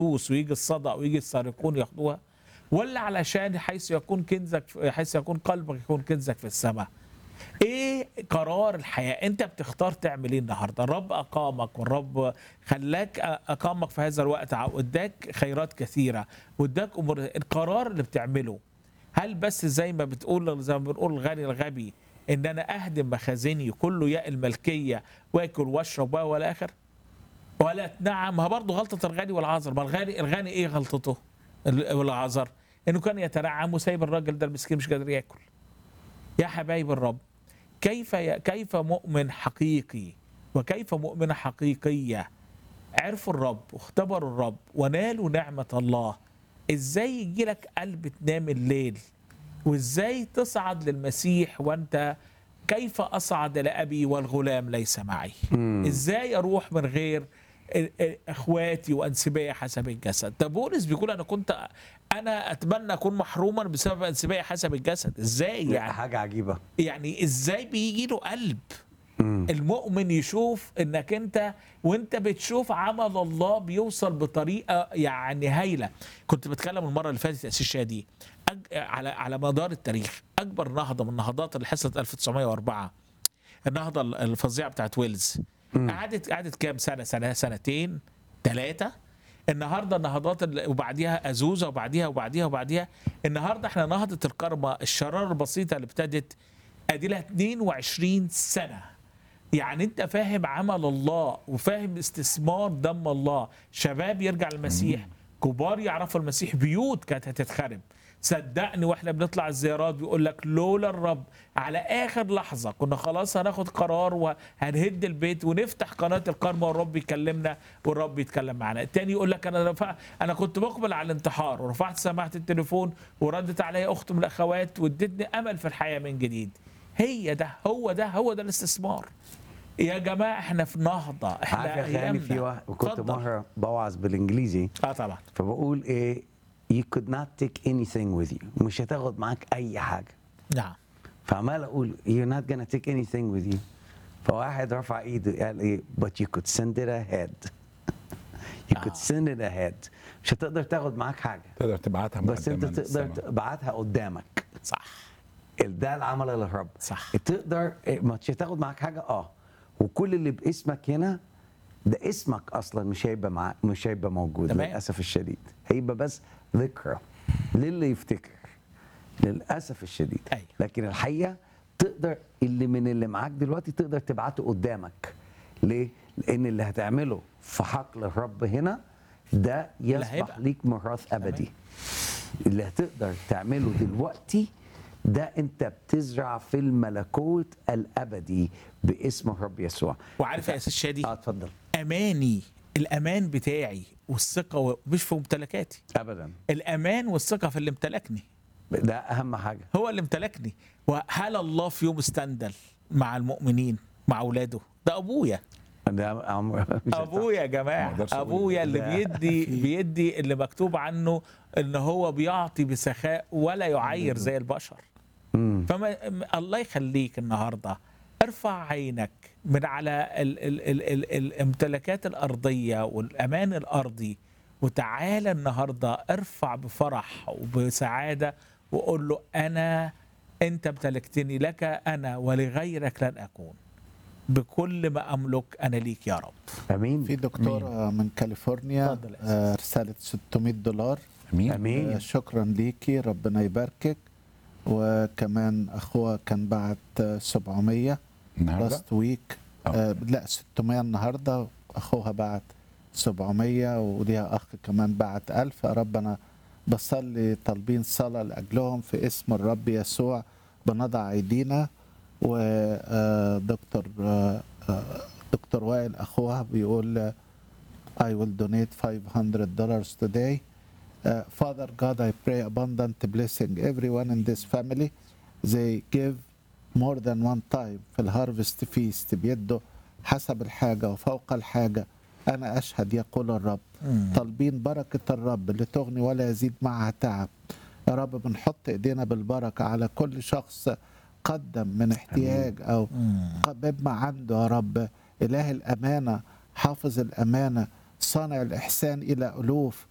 الفلوس ويجي الصدق ويجي السارقون ياخدوها ولا علشان حيث يكون كنزك حيث يكون قلبك يكون كنزك في السماء ايه قرار الحياه انت بتختار تعمل ايه النهارده الرب اقامك والرب خلاك اقامك في هذا الوقت واداك خيرات كثيره واداك امور القرار اللي بتعمله هل بس زي ما بتقول زي ما بنقول الغني الغبي ان انا اهدم مخازني كله ياء الملكيه واكل واشرب ولا اخر ولا نعم ما برضه غلطه الغني والعازر ما الغني الغني ايه غلطته والعازر انه كان يتنعم وسايب الراجل ده المسكين مش قادر ياكل يا حبايب الرب كيف كيف مؤمن حقيقي وكيف مؤمنه حقيقيه عرفوا الرب واختبروا الرب ونالوا نعمه الله ازاي يجي لك قلب تنام الليل وازاي تصعد للمسيح وانت كيف اصعد لابي والغلام ليس معي مم. ازاي اروح من غير اخواتي وانسبائي حسب الجسد ده بولس بيقول انا كنت انا اتمنى اكون محروما بسبب انسبائي حسب الجسد ازاي يعني حاجه عجيبه يعني ازاي بيجي له قلب مم. المؤمن يشوف انك انت وانت بتشوف عمل الله بيوصل بطريقه يعني هايله كنت بتكلم المره اللي فاتت اسيس شادي أج... على على مدار التاريخ اكبر نهضه من النهضات اللي حصلت 1904 النهضه الفظيعه بتاعت ويلز قعدت قعدت كام سنه سنه سنتين ثلاثه النهارده النهضات اللي وبعديها ازوزه وبعديها وبعديها وبعديها النهارده احنا نهضه الكرمه الشراره البسيطه اللي ابتدت ادي لها 22 سنه يعني انت فاهم عمل الله وفاهم استثمار دم الله شباب يرجع المسيح كبار يعرفوا المسيح بيوت كانت هتتخرب صدقني واحنا بنطلع الزيارات بيقول لك لولا الرب على اخر لحظه كنا خلاص هناخد قرار وهنهد البيت ونفتح قناه الكرمه والرب يكلمنا والرب يتكلم معانا التاني يقول لك انا رفع انا كنت مقبل على الانتحار ورفعت سماعه التليفون وردت عليا اخت من الاخوات وادتني امل في الحياه من جديد هي ده هو ده هو ده الاستثمار يا جماعه احنا في نهضه احنا يعني في واحد وكنت مره بوعظ بالانجليزي اه طبعا فبقول ايه you could not take anything with you مش هتاخد معاك اي حاجه نعم فعمال اقول you're not gonna take anything with you فواحد رفع ايده قال ايه but you could send it ahead you could send it ahead مش هتقدر تاخد معاك حاجه تقدر تبعتها بس انت تقدر تبعتها قدامك صح ده العمل للرب صح تقدر مش هتاخد معاك حاجه اه وكل اللي باسمك هنا ده اسمك اصلا مش هيبقى مع مش هيبقى موجود تمام. للاسف الشديد هيبقى بس ذكرى للي يفتكر للاسف الشديد أيوة. لكن الحقيقه تقدر اللي من اللي معاك دلوقتي تقدر تبعته قدامك ليه؟ لان اللي هتعمله في حقل الرب هنا ده يصبح هيبقى. ليك ميراث ابدي اللي هتقدر تعمله دلوقتي ده انت بتزرع في الملكوت الابدي باسم الرب يسوع وعارف يا استاذ شادي اه اتفضل اماني الامان بتاعي والثقه مش في ممتلكاتي ابدا الامان والثقه في اللي امتلكني ده اهم حاجه هو اللي امتلكني وهل الله في يوم استندل مع المؤمنين مع اولاده ده ابويا ده عمر مش ابويا يا ما جماعه أقدرش أقول ابويا اللي ده بيدي بيدي اللي مكتوب عنه ان هو بيعطي بسخاء ولا يعير زي البشر مم. فما الله يخليك النهارده ارفع عينك من على ال ال ال ال الامتلاكات الارضيه والامان الارضي وتعالى النهارده ارفع بفرح وبسعاده وقول له انا انت امتلكتني لك انا ولغيرك لن اكون بكل ما املك انا ليك يا رب امين في دكتورة من كاليفورنيا اتفضل يا آه، رسالة 600 دولار امين آه، امين شكرا ليكي ربنا يباركك وكمان اخوها كان بعت آه، 700 النهارده لاست ويك آه. لا 600 النهارده اخوها بعت 700 وليها اخ كمان بعت 1000 يا رب انا بصلي طالبين صلاه لاجلهم في اسم الرب يسوع بنضع ايدينا ودكتور دكتور وائل اخوها بيقول آه، I will donate 500 dollars today. Uh, Father God, I pray abundant blessing everyone in this family. They give more than one time في الهارفست فيست بيدوا حسب الحاجة وفوق الحاجة أنا أشهد يقول الرب طالبين بركة الرب اللي تغني ولا يزيد معها تعب يا رب بنحط إيدينا بالبركة على كل شخص قدم من احتياج أو بما عنده يا رب إله الأمانة حافظ الأمانة صانع الإحسان إلى ألوف